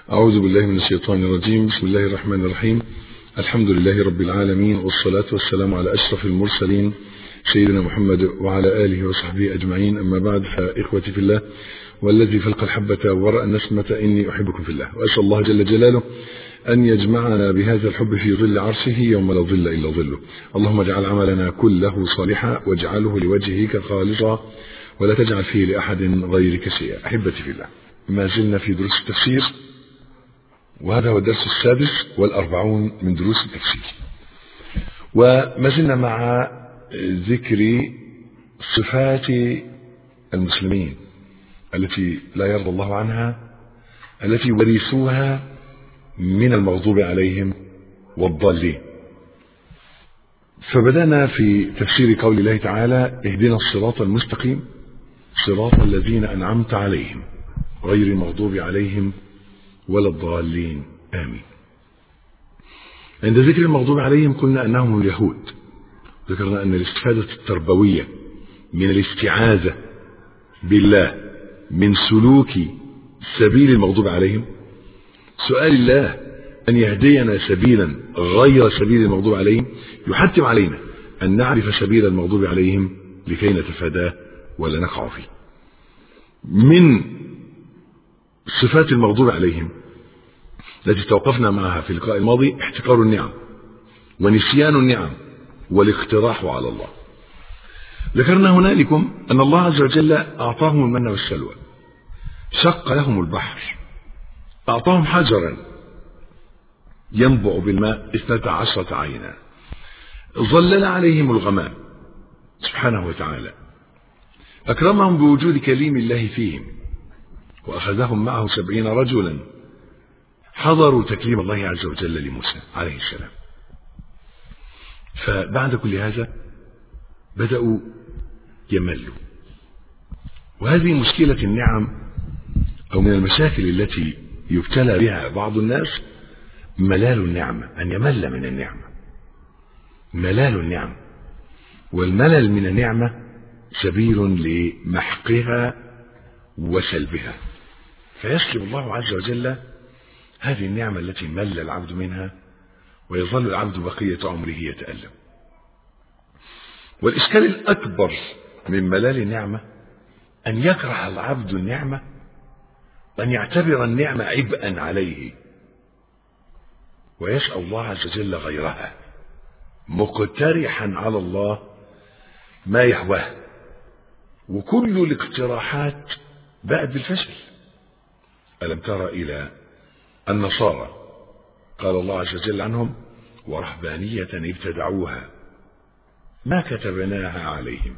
أعوذ بالله من الشيطان الرجيم بسم الله الرحمن الرحيم الحمد لله رب العالمين والصلاة والسلام على أشرف المرسلين سيدنا محمد وعلى آله وصحبه أجمعين أما بعد فإخوتي في الله والذي فلق الحبة ورأى النسمة إني أحبكم في الله وأسأل الله جل جلاله أن يجمعنا بهذا الحب في ظل عرشه يوم لا ظل إلا ظله اللهم اجعل عملنا كله صالحا واجعله لوجهك خالصا ولا تجعل فيه لأحد غيرك شيئا أحبتي في الله ما زلنا في دروس التفسير وهذا هو الدرس السادس والأربعون من دروس التفسير وما زلنا مع ذكر صفات المسلمين التي لا يرضى الله عنها التي ورثوها من المغضوب عليهم والضالين فبدأنا في تفسير قول الله تعالى اهدنا الصراط المستقيم صراط الذين أنعمت عليهم غير المغضوب عليهم ولا الضالين آمين عند ذكر المغضوب عليهم قلنا أنهم اليهود ذكرنا أن الاستفادة التربوية من الاستعاذة بالله من سلوك سبيل المغضوب عليهم سؤال الله أن يهدينا سبيلا غير سبيل المغضوب عليهم يحتم علينا أن نعرف سبيل المغضوب عليهم لكي نتفاداه ولا نقع فيه من صفات المغضوب عليهم التي توقفنا معها في اللقاء الماضي احتقار النعم ونسيان النعم والاقتراح على الله ذكرنا هنالكم أن الله عز وجل أعطاهم المن والسلوى شق لهم البحر أعطاهم حجرا ينبع بالماء اثنتا عشرة عينا ظلل عليهم الغمام سبحانه وتعالى أكرمهم بوجود كليم الله فيهم وأخذهم معه سبعين رجلا حضروا تكليم الله عز وجل لموسى عليه السلام فبعد كل هذا بدأوا يملوا وهذه مشكلة النعم أو من المشاكل التي يبتلى بها بعض الناس ملال النعمة أن يمل من النعمة ملال النعمة والملل من النعمة سبيل لمحقها وسلبها فيسلب الله عز وجل هذه النعمة التي مل العبد منها ويظل العبد بقية عمره يتألم والإشكال الأكبر من ملال النعمة أن يكره العبد النعمة وأن يعتبر النعمة عبئا عليه ويسأل الله عز وجل غيرها مقترحا على الله ما يهواه وكل الاقتراحات بأت بالفشل ألم تر إلى النصارى قال الله عز وجل عنهم ورهبانية ابتدعوها ما كتبناها عليهم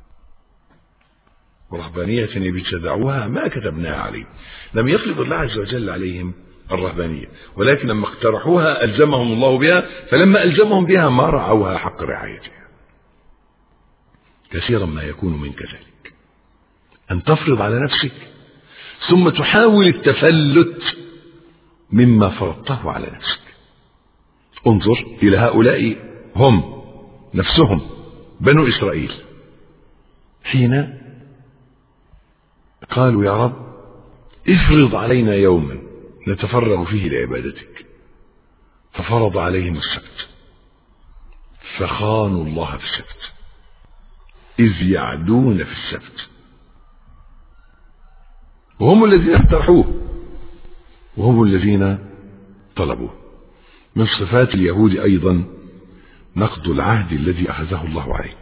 ورهبانية ابتدعوها ما كتبناها عليهم لم يطلب الله عز وجل عليهم الرهبانية ولكن لما اقترحوها ألزمهم الله بها فلما ألزمهم بها ما رعوها حق رعايتها كثيرا ما يكون منك ذلك أن تفرض على نفسك ثم تحاول التفلت مما فرضته على نفسك انظر إلى هؤلاء هم نفسهم بنو إسرائيل حين قالوا يا رب افرض علينا يوما نتفرغ فيه لعبادتك ففرض عليهم السبت فخانوا الله في السبت إذ يعدون في السبت وهم الذين اقترحوه وهم الذين طلبوه من صفات اليهود أيضا نقض العهد الذي أخذه الله عليه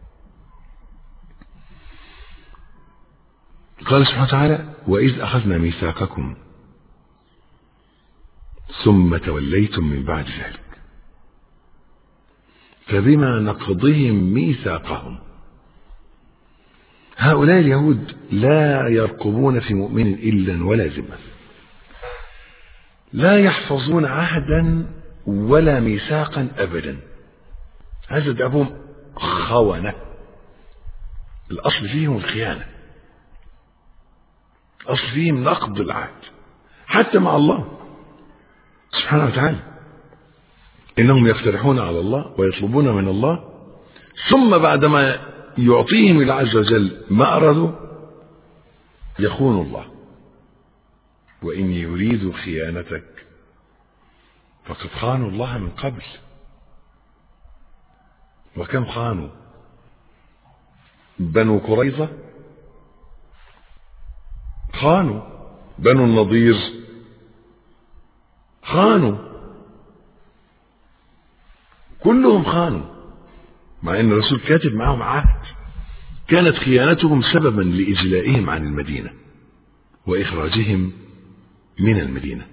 قال سبحانه وتعالى وإذ أخذنا ميثاقكم ثم توليتم من بعد ذلك فبما نقضهم ميثاقهم هؤلاء اليهود لا يرقبون في مؤمن إلا ولا ذمة لا يحفظون عهدا ولا ميثاقا أبدا هذا دعبهم خونة الأصل فيهم الخيانة الأصل فيهم نقض العهد حتى مع الله سبحانه وتعالى إنهم يقترحون على الله ويطلبون من الله ثم بعدما يعطيهم الله عز وجل ما أرادوا يخون الله وإن يريدوا خيانتك فقد خانوا الله من قبل وكم خانوا بنو قريظة خانوا بنو النضير خانوا كلهم خانوا مع ان الرسول كاتب معهم عهد كانت خيانتهم سببا لاجلائهم عن المدينه واخراجهم من المدينه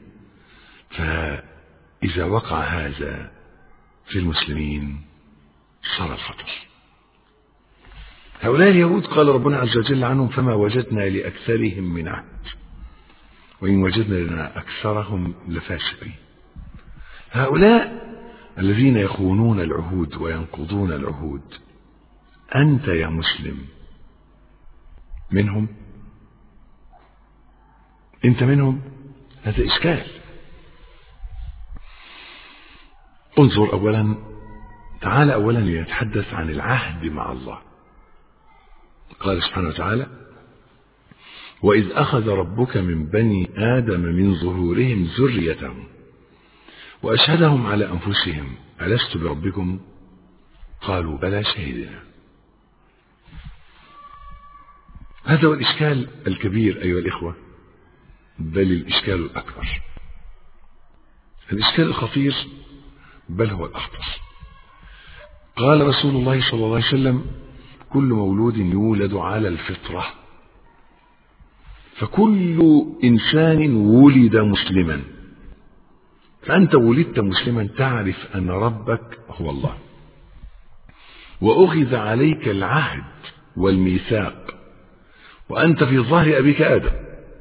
فاذا وقع هذا في المسلمين صار الخطر هؤلاء اليهود قال ربنا عز وجل عنهم فما وجدنا لأكثرهم من عهد وإن وجدنا لنا أكثرهم لفاسقين هؤلاء الذين يخونون العهود وينقضون العهود أنت يا مسلم منهم أنت منهم هذا إشكال انظر أولا تعال أولا لنتحدث عن العهد مع الله قال سبحانه وتعالى وإذ أخذ ربك من بني آدم من ظهورهم ذريتهم وأشهدهم على أنفسهم ألست بربكم قالوا بلى شهدنا هذا هو الإشكال الكبير أيها الإخوة بل الإشكال الأكبر الإشكال الخطير بل هو الأخطر قال رسول الله صلى الله عليه وسلم كل مولود يولد على الفطرة فكل إنسان ولد مسلما فأنت ولدت مسلما تعرف أن ربك هو الله وأخذ عليك العهد والميثاق وأنت في ظهر أبيك آدم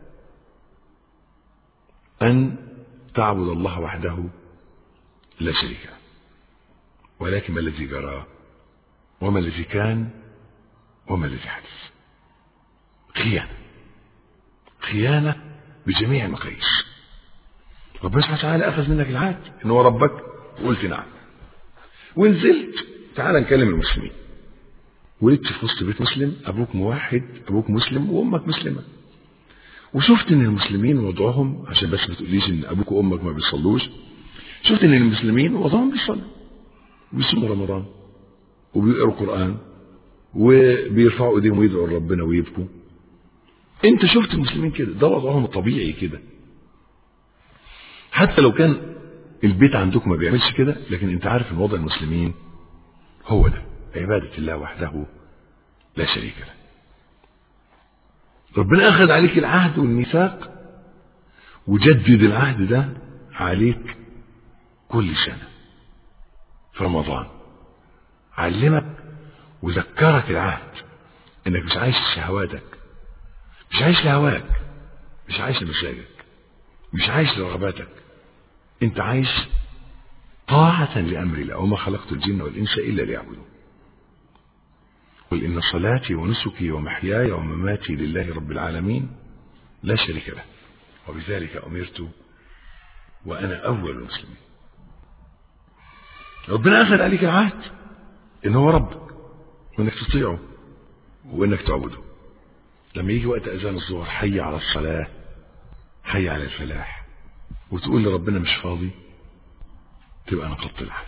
أن تعبد الله وحده لا شريك له ولكن ما الذي جرى وما الذي كان وما الذي حدث خيانة خيانة بجميع المقاييس ربنا سبحانه وتعالى أخذ منك العهد إن هو ربك وقلت نعم ونزلت تعال نكلم المسلمين ولدت في وسط بيت مسلم أبوك موحد أبوك مسلم وأمك مسلمة وشفت إن المسلمين وضعهم عشان بس ما تقوليش إن أبوك وأمك ما بيصلوش شفت إن المسلمين وضعهم بيصلوا بيصوموا رمضان وبيقروا قرآن وبيرفعوا ايديهم ويدعوا لربنا ويبكوا انت شفت المسلمين كده ده وضعهم الطبيعي كده حتى لو كان البيت عندكم ما بيعملش كده لكن انت عارف ان وضع المسلمين هو ده عبادة الله وحده لا شريك له ربنا اخذ عليك العهد والميثاق وجدد العهد ده عليك كل سنة في رمضان علمك وذكرك العهد انك مش عايش لشهواتك مش عايش لهواك مش عايش لمزاجك مش عايش لرغباتك انت عايش طاعة لأمر الله وما خلقت الجن والإنس إلا ليعبدون قل إن صلاتي ونسكي ومحياي ومماتي لله رب العالمين لا شريك له وبذلك أمرت وأنا أول المسلمين ربنا أخذ عليك العهد إن هو ربك وإنك تطيعه وإنك تعبده لما يجي وقت أذان الظهر حي على الصلاة حي على الفلاح وتقول لربنا مش فاضي تبقى نقضت العهد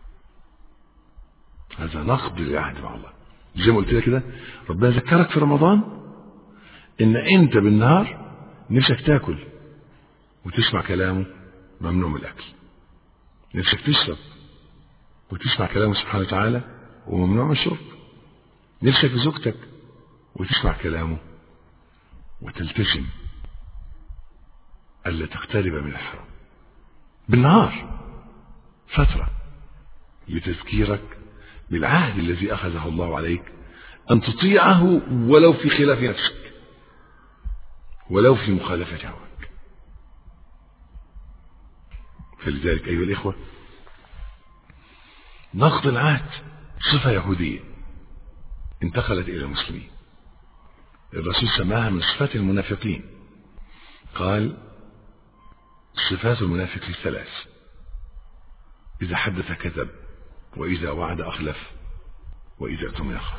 هذا نقض العهد مع الله زي ما قلت لك كده ربنا ذكرك في رمضان ان انت بالنهار نفسك تاكل وتسمع كلامه ممنوع من الاكل نفسك تشرب وتسمع كلامه سبحانه وتعالى وممنوع من الشرب نفسك في زوجتك وتسمع كلامه وتلتزم ألا تقترب من الحرام بالنهار فترة لتذكيرك بالعهد الذي أخذه الله عليك أن تطيعه ولو في خلاف نفسك ولو في مخالفة هواك فلذلك أيها الإخوة نقض العهد صفة يهودية انتقلت إلى المسلمين الرسول سماها من صفات المنافقين قال صفات المنافق ثلاث إذا حدث كذب وإذا وعد أخلف وإذا اؤتمن خان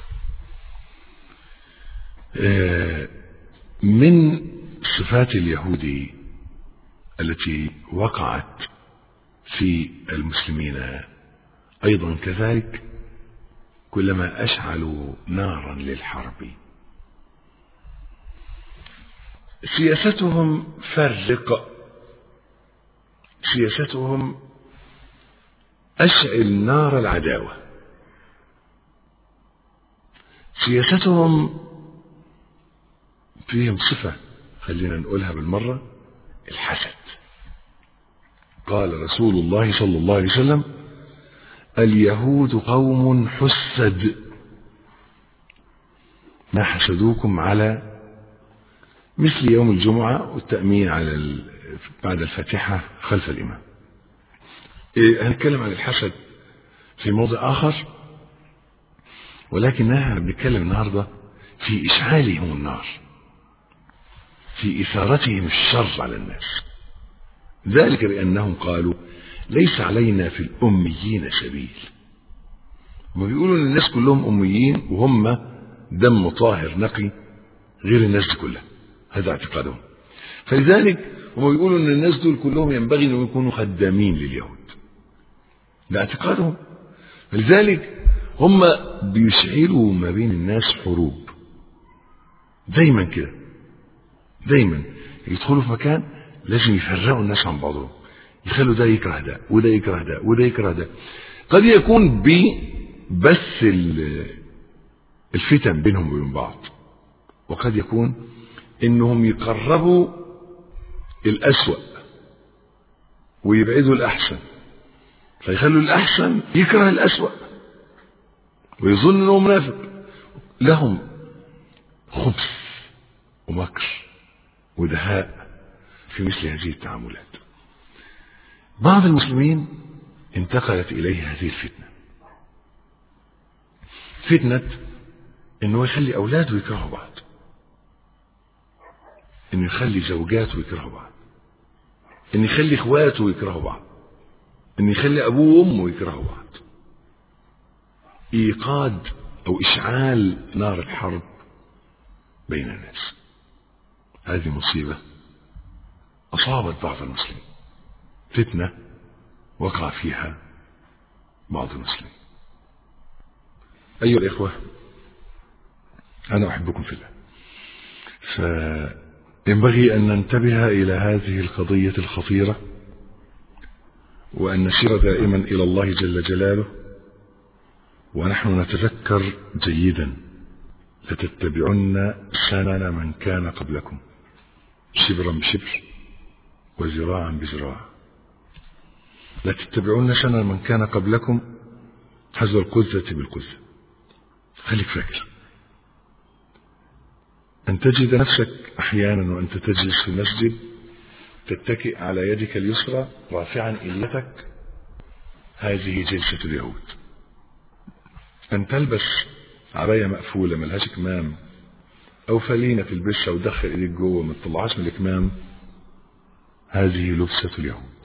من صفات اليهود التي وقعت في المسلمين أيضا كذلك كلما أشعلوا نارا للحرب سياستهم فرق سياستهم أشعل نار العداوة سياستهم فيهم صفة خلينا نقولها بالمرة الحسد قال رسول الله صلى الله عليه وسلم اليهود قوم حسد ما حسدوكم على مثل يوم الجمعة والتأمين على بعد الفاتحة خلف الإمام إيه هنتكلم عن الحسد في موضع آخر ولكن نحن بنتكلم النهاردة في إشعالهم النار في إثارتهم الشر على الناس ذلك بأنهم قالوا ليس علينا في الأميين سبيل هم بيقولوا ان الناس كلهم أميين وهم دم طاهر نقي غير الناس دي كلها هذا اعتقادهم فلذلك هم بيقولوا ان الناس دول كلهم ينبغي ان يكونوا خدامين لليهود ده اعتقادهم فلذلك هم بيشعلوا ما بين الناس حروب دايما كده دايما يدخلوا في مكان لازم يفرقوا الناس عن بعضهم يخلوا ده يكره ده وده يكره ده وده يكره ده قد يكون بس الفتن بينهم وبين بعض وقد يكون انهم يقربوا الاسوأ ويبعدوا الاحسن فيخلوا الاحسن يكره الاسوأ ويظن انه منافق لهم خبث ومكر ودهاء في مثل هذه التعاملات بعض المسلمين انتقلت إليه هذه الفتنة فتنة انه يخلي اولاده يكرهوا بعض انه يخلي زوجاته يكرهوا بعض انه يخلي اخواته يكرهوا بعض انه يخلي ابوه وامه يكرهوا بعض ايقاد او اشعال نار الحرب بين الناس هذه مصيبة اصابت بعض المسلمين فتنة وقع فيها بعض المسلمين أيها الإخوة أنا أحبكم في الله فينبغي أن ننتبه إلى هذه القضية الخطيرة وأن نسير دائما إلى الله جل جلاله ونحن نتذكر جيدا لتتبعن سنن من كان قبلكم شبرا بشبر وذراعا بذراع لتتبعون سنن من كان قبلكم حذو القذة بالقذة خليك فاكر أن تجد نفسك أحيانا وأنت تجلس في المسجد تتكئ على يدك اليسرى رافعا إليتك هذه جلسة اليهود أن تلبس عباية مقفولة ملهاش كمام أو فلينة تلبسها ودخل إيديك جوه ما تطلعهاش من الكمام هذه لبسة اليهود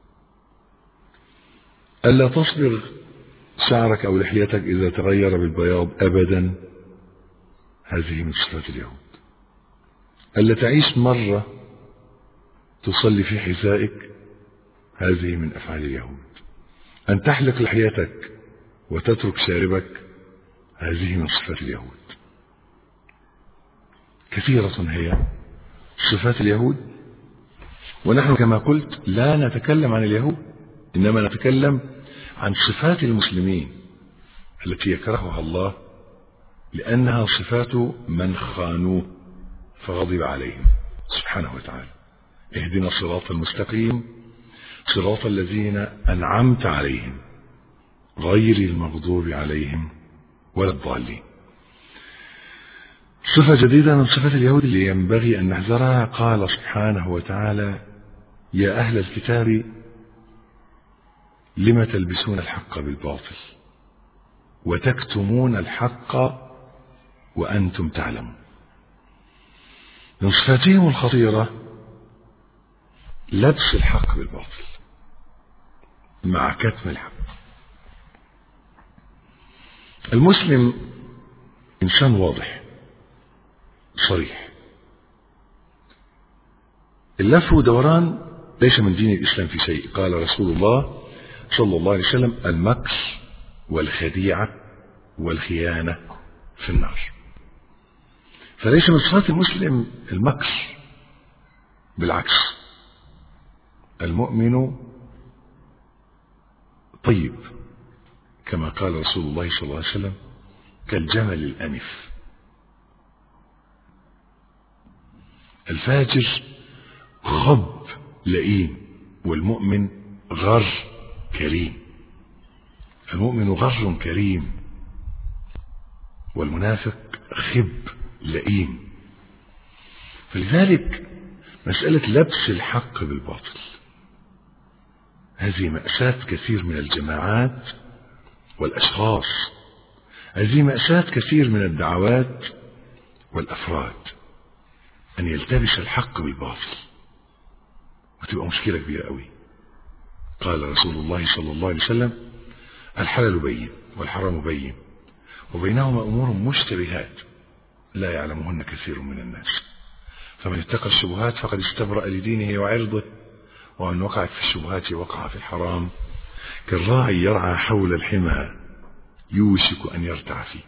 ألا تصبغ شعرك أو لحيتك إذا تغير بالبياض أبدا هذه من صفات اليهود ألا تعيش مرة تصلي في حذائك هذه من أفعال اليهود أن تحلق لحيتك وتترك شاربك هذه من صفات اليهود كثيرة هي صفات اليهود ونحن كما قلت لا نتكلم عن اليهود إنما نتكلم عن صفات المسلمين التي يكرهها الله لأنها صفات من خانوه فغضب عليهم سبحانه وتعالى اهدنا الصراط المستقيم صراط الذين أنعمت عليهم غير المغضوب عليهم ولا الضالين صفة جديدة من صفات اليهود اللي ينبغي أن نحذرها قال سبحانه وتعالى يا أهل الكتاب لم تلبسون الحق بالباطل وتكتمون الحق وأنتم تعلمون من صفاتهم الخطيرة لبس الحق بالباطل مع كتم الحق المسلم إنسان واضح صريح اللف ودوران ليس من دين الإسلام في شيء قال رسول الله صلى الله عليه وسلم المكر والخديعة والخيانة في النار فليس من صفات المسلم المكر بالعكس المؤمن طيب كما قال رسول الله صلى الله عليه وسلم كالجمل الأنف الفاجر خب لئيم والمؤمن غر كريم المؤمن غر كريم والمنافق خب لئيم فلذلك مسألة لبس الحق بالباطل هذه مأساة كثير من الجماعات والأشخاص هذه مأساة كثير من الدعوات والأفراد أن يلتبس الحق بالباطل وتبقى مشكلة كبيرة قوي قال رسول الله صلى الله عليه وسلم الحلال بين والحرام بين وبينهما أمور مشتبهات لا يعلمهن كثير من الناس فمن اتقى الشبهات فقد استبرأ لدينه وعرضه ومن وقع في الشبهات وقع في الحرام كالراعي يرعى حول الحمى يوشك أن يرتع فيه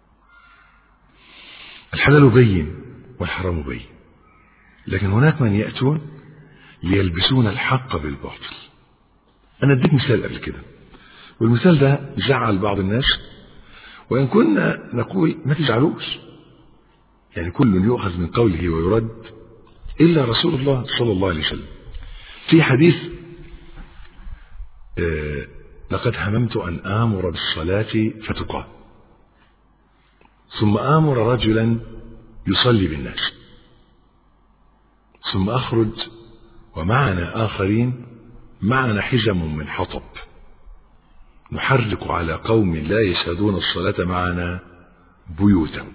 الحلال بين والحرام بين لكن هناك من يأتون ليلبسون الحق بالباطل أنا اديت مثال قبل كده والمثال ده زعل بعض الناس وإن كنا نقول ما تزعلوش يعني كل يؤخذ من قوله ويرد إلا رسول الله صلى الله عليه وسلم في حديث آه لقد هممت أن آمر بالصلاة فتقام ثم آمر رجلا يصلي بالناس ثم أخرج ومعنا آخرين معنا حزم من حطب نحرق على قوم لا يشهدون الصلاة معنا بيوتهم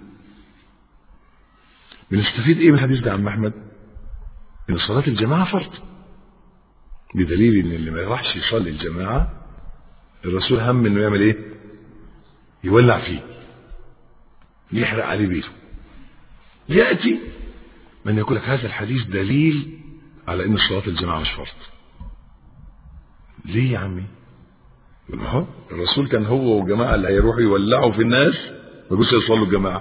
بنستفيد ايه من الحديث ده عم احمد ان صلاة الجماعة فرض بدليل ان اللي ما يروحش يصلي الجماعة الرسول هم انه يعمل ايه يولع فيه يحرق عليه بيته يأتي من يقول لك هذا الحديث دليل على ان صلاة الجماعة مش فرض ليه يا عمي ما هو الرسول كان هو وجماعة اللي هيروحوا يولعوا في الناس ما يقولش يصلوا الجماعة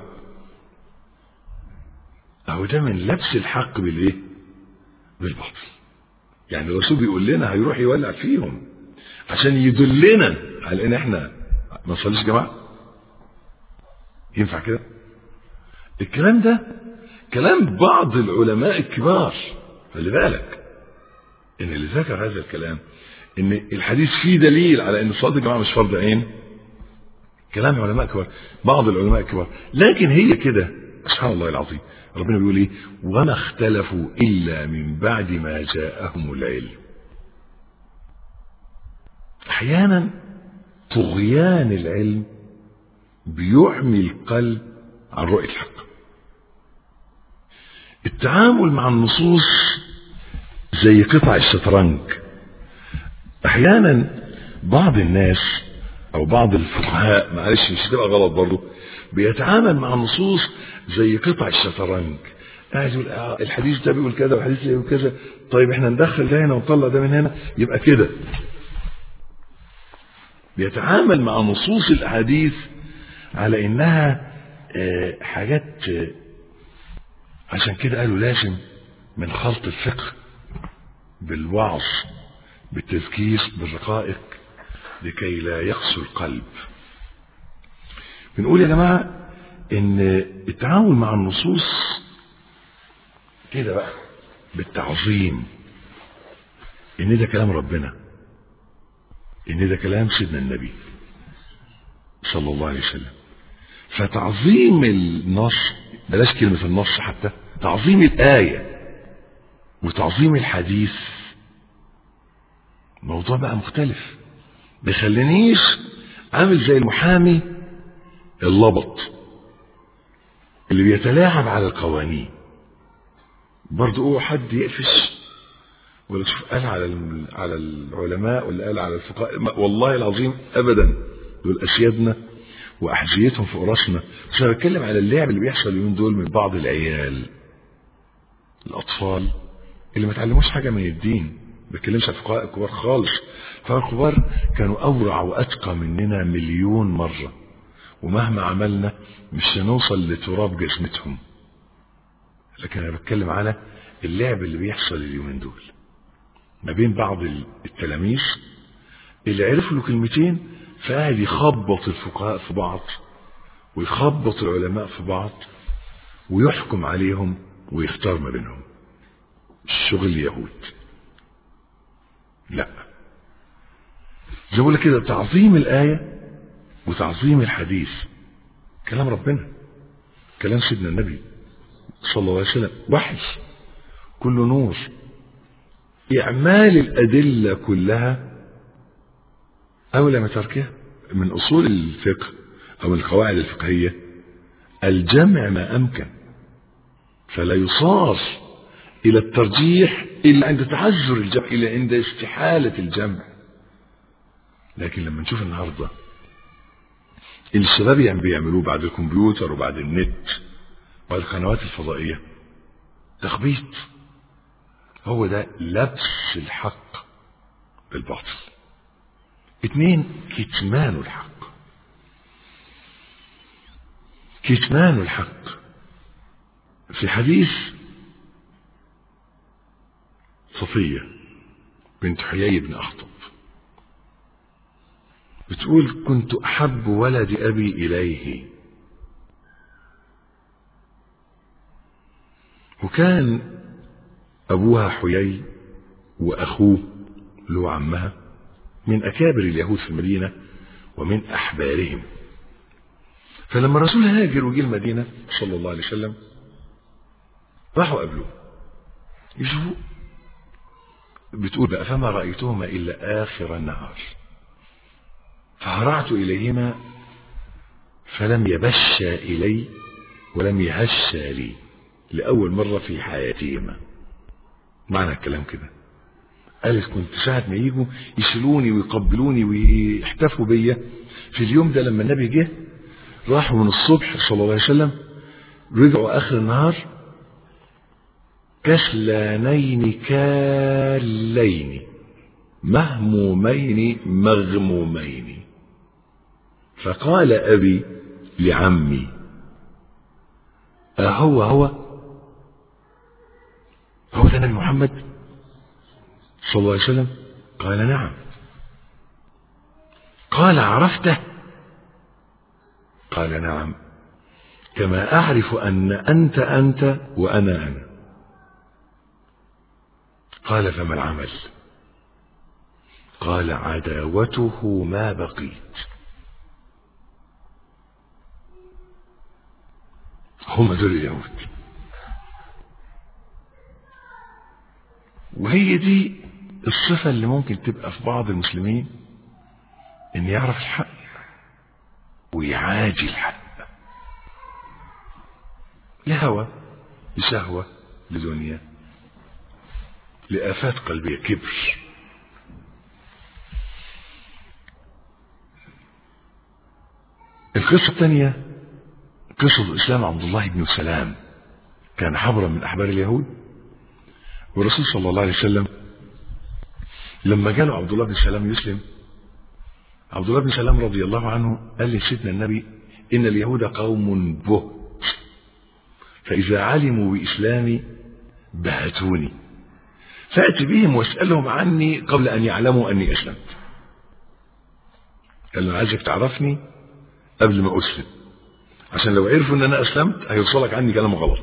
أهو ده من لبس الحق بالإيه؟ بالباطل. يعني الرسول بيقول لنا هيروح يولع فيهم عشان يدلنا على إن إحنا ما نصليش جماعة. ينفع كده؟ الكلام ده كلام بعض العلماء الكبار خلي بالك إن اللي ذكر هذا الكلام إن الحديث فيه دليل على إن صلاة الجماعة مش فرض عين. كلام علماء كبار بعض العلماء الكبار لكن هي كده سبحان الله العظيم ربنا بيقول ايه وما اختلفوا الا من بعد ما جاءهم العلم احيانا طغيان العلم بيعمي القلب عن رؤيه الحق التعامل مع النصوص زي قطع الشطرنج احيانا بعض الناس او بعض الفقهاء معلش مش هتبقى غلط برضه بيتعامل مع النصوص زي قطع الشطرنج قاعد يقول آه الحديث ده بيقول كذا والحديث ده بيقول كذا طيب احنا ندخل ده هنا ونطلع ده من هنا يبقى كده بيتعامل مع نصوص الاحاديث على انها آه حاجات آه عشان كده قالوا لازم من خلط الفقه بالوعظ بالتذكير بالرقائق لكي لا يقسو القلب بنقول يا جماعة ان التعامل مع النصوص كده بقى بالتعظيم ان ده كلام ربنا ان ده كلام سيدنا النبي صلى الله عليه وسلم فتعظيم النص بلاش كلمة النص حتى تعظيم الآية وتعظيم الحديث موضوع بقى مختلف بيخلينيش عامل زي المحامي اللبط اللي بيتلاعب على القوانين برضه هو حد يقفش ولا شوف قال على على العلماء ولا قال على الفقهاء والله العظيم ابدا دول اسيادنا واحذيتهم في راسنا بس انا بتكلم على اللعب اللي بيحصل اليومين دول من بعض العيال الاطفال اللي ما تعلموش حاجه من الدين ما بتكلمش عن الفقهاء الكبار خالص الفقهاء الكبار كانوا أورع وأتقى مننا مليون مرة ومهما عملنا مش هنوصل لتراب جزمتهم لكن أنا بتكلم على اللعب اللي بيحصل اليومين دول ما بين بعض التلاميذ اللي عرفوا له كلمتين فقاعد يخبط الفقهاء في بعض ويخبط العلماء في بعض ويحكم عليهم ويختار ما بينهم الشغل اليهود لا زي ما كده تعظيم الآية وتعظيم الحديث كلام ربنا كلام سيدنا النبي صلى الله عليه وسلم وحي كله نور إعمال الأدلة كلها أولى من تركها من أصول الفقه أو القواعد الفقهية الجمع ما أمكن فلا يصار إلى الترجيح إلا عند تعذر الجمع إلا عند استحالة الجمع لكن لما نشوف النهاردة اللي الشباب يعني بيعملوه بعد الكمبيوتر وبعد النت وبعد القنوات الفضائية تخبيط هو ده لبس الحق بالباطل اثنين كتمان الحق كتمان الحق في حديث صفية بنت حيي بن أخطب بتقول كنت أحب ولد أبي إليه وكان أبوها حيي وأخوه له عمها من أكابر اليهود في المدينة ومن أحبارهم فلما الرسول هاجر وجه المدينة صلى الله عليه وسلم راحوا قبلوه يشوفوا بتقول بقى فما رأيتهما إلا آخر النهار فهرعت إليهما فلم يبشا إلي ولم يهشا لي لأول مرة في حياتهما معنى الكلام كده قالت كنت ساعة ما يجوا يشيلوني ويقبلوني ويحتفوا بيا في اليوم ده لما النبي جه راحوا من الصبح صلى الله عليه وسلم رجعوا آخر النهار كسلانين كالين مهمومين مغمومين فقال أبي لعمي أهو هو هو ده نبي محمد صلى الله عليه وسلم قال نعم قال عرفته قال نعم كما أعرف أن أنت أنت وأنا أنا قال فما العمل قال عداوته ما بقيت هم دول اليهود وهي دي الصفة اللي ممكن تبقى في بعض المسلمين ان يعرف الحق ويعاجي الحق لهوى لشهوة لدنيا لآفات قلبية كبر القصة الثانية قصة إسلام عبد الله بن سلام كان حبرا من أحبار اليهود والرسول صلى الله عليه وسلم لما جاله عبد الله بن سلام يسلم عبد الله بن سلام رضي الله عنه قال لسيدنا النبي إن اليهود قوم بهت فإذا علموا بإسلامي بهتوني فأت بهم واسألهم عني قبل أن يعلموا أني أسلمت قال له عايزك تعرفني قبل ما أسلم عشان لو عرفوا أن أنا أسلمت هيوصلك عني كلام غلط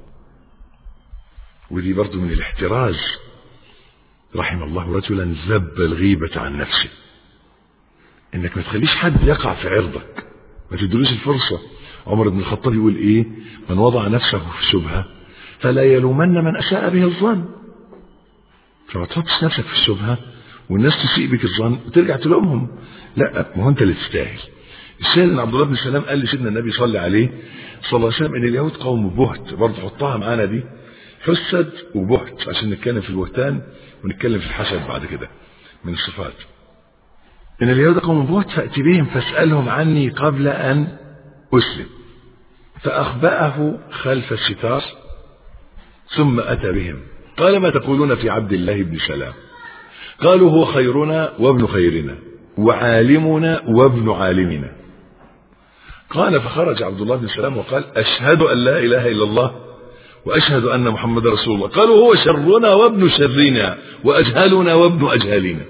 ودي برضو من الاحتراز رحم الله رجلا ذب الغيبة عن نفسه انك ما تخليش حد يقع في عرضك ما تدلوش الفرصة عمر بن الخطاب يقول ايه من وضع نفسه في شبهة فلا يلومن من اساء به الظن فما تحطش نفسك في الشبهة والناس تسيء بك الظن وترجع تلومهم لا ما هو انت اللي تستاهل الشاهد ان عبد الله بن سلام قال لسيدنا النبي صلى عليه صلى الله عليه وسلم ان اليهود قوم بهت برضه حطها معانا دي حسد وبهت عشان نتكلم في البهتان ونتكلم في الحسد بعد كده من الصفات إن اليهود قوم بهت فأتي بهم فاسألهم عني قبل أن أسلم فأخبأه خلف الستار ثم أتى بهم قال ما تقولون في عبد الله بن سلام قالوا هو خيرنا وابن خيرنا وعالمنا وابن عالمنا قال فخرج عبد الله بن سلام وقال أشهد أن لا إله إلا الله وأشهد أن محمد رسول الله قالوا هو شرنا وابن شرنا وأجهلنا وابن أجهلنا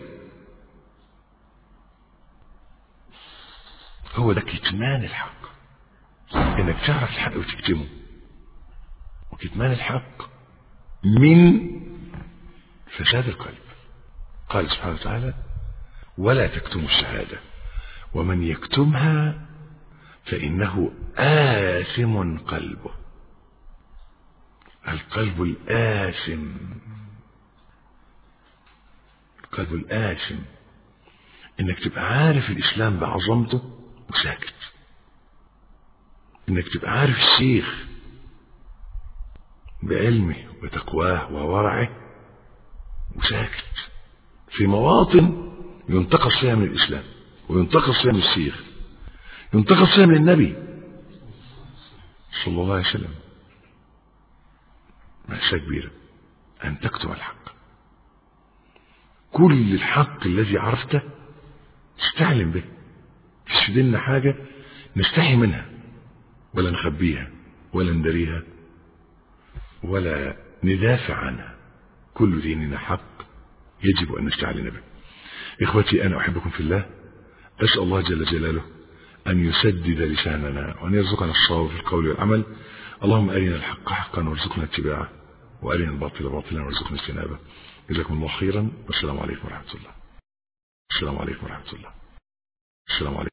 هو ده كتمان الحق انك تعرف الحق وتكتمه وكتمان الحق من فساد القلب قال سبحانه وتعالى ولا تكتموا الشهادة ومن يكتمها فإنه آثم قلبه القلب الآثم القلب الآثم انك تبقى عارف الإسلام بعظمته وساكت انك تبقى عارف الشيخ بعلمه وتقواه وورعه وساكت في مواطن ينتقص فيها من الإسلام وينتقص فيها من الشيخ ينتقص فيها من النبي صلى الله عليه وسلم مأساة كبيرة أن تكتم الحق كل الحق الذي عرفته استعلم به مش في ديننا حاجة نستحي منها ولا نخبيها ولا ندريها ولا ندافع عنها كل ديننا حق يجب أن نستعلن به إخوتي أنا أحبكم في الله أسأل الله جل جلاله أن يسدد لساننا وأن يرزقنا الصواب في القول والعمل اللهم أرنا الحق حقا وارزقنا اتباعه وأرنا الباطل باطلا وارزقنا اجتنابه جزاكم الله خيرا والسلام عليكم ورحمة الله السلام عليكم ورحمة الله السلام عليكم